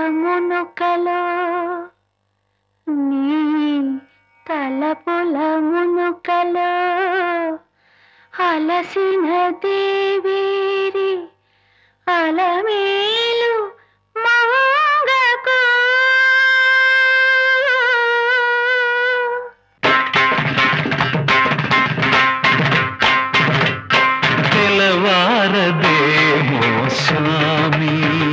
మునుకలో నీ తలపుల మునుకలో అలసిన దేవేరి అలమేలు మంగకు తెలవారదేమో స్వామి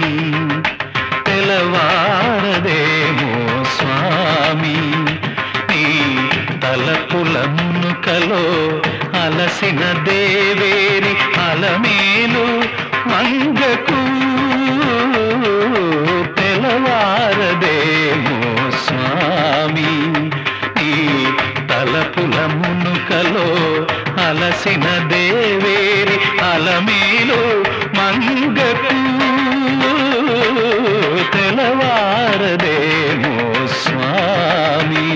తెలవారదేమో స్వామి నీ తలపుల మునుకలో అలసిన దేవేరి అలమేలు మంగకు తెలవారదేమో స్వామి నీ తలపుల మునుకలో అలసిన దేవేరి అలమేలు మంగకు తెలవారదేమో స్వామి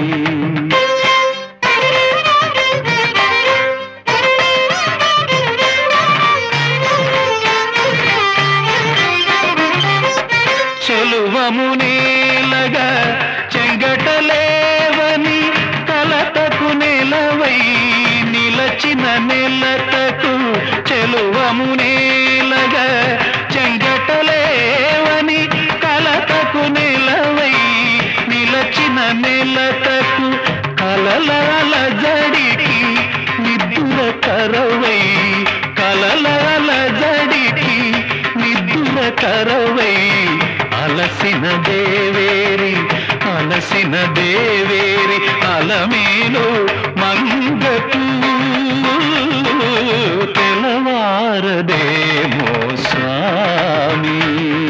చెలువమునేలగా చెంగటలేవని కలతకు నెలవై నిలచిన నెలతకు చెలువమునేలగా చెంగటలేవని కలతకు నెలవై నిలచిన నెలతకు కలలాల జడికి నిద్ర కరవై కలలాల జడికి నిద్ర కరవై అలసిన దేవేరి అలసిన దేవేరి అలమేలు మంగకు తెలవారదేమో స్వామి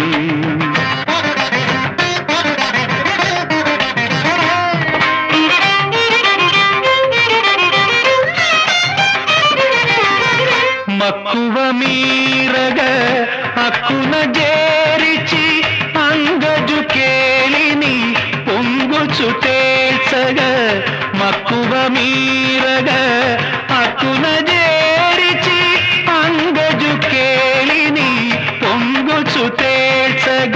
మక్కువ మీరగ అక్కున జేరిచి అంగజు కేలిని పొంగుచు తేల్చగ మక్కువ మీరగ అక్కున జేరిచి అంగజు కేలిని పొంగుచు తేల్చగ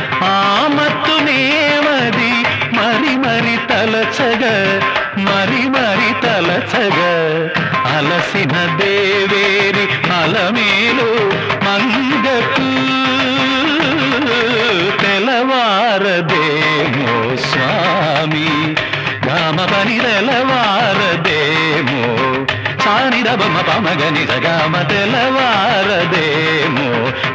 ఆమత్తునేమది మరి మరి తలచగ మరి మరి తలచగ అలసిన దేవేరి అలమేలు మంగకు తెలవారదేమో స్వామి గామ పని తెలవారదేమో సానిద బమ పమగని సగామ తెలవారదేమో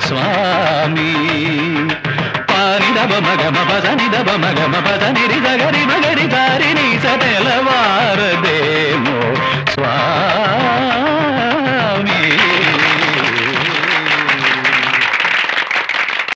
స్వామి పానిద బమ గమ పద నిద బమ గమ పద నిరి సగరి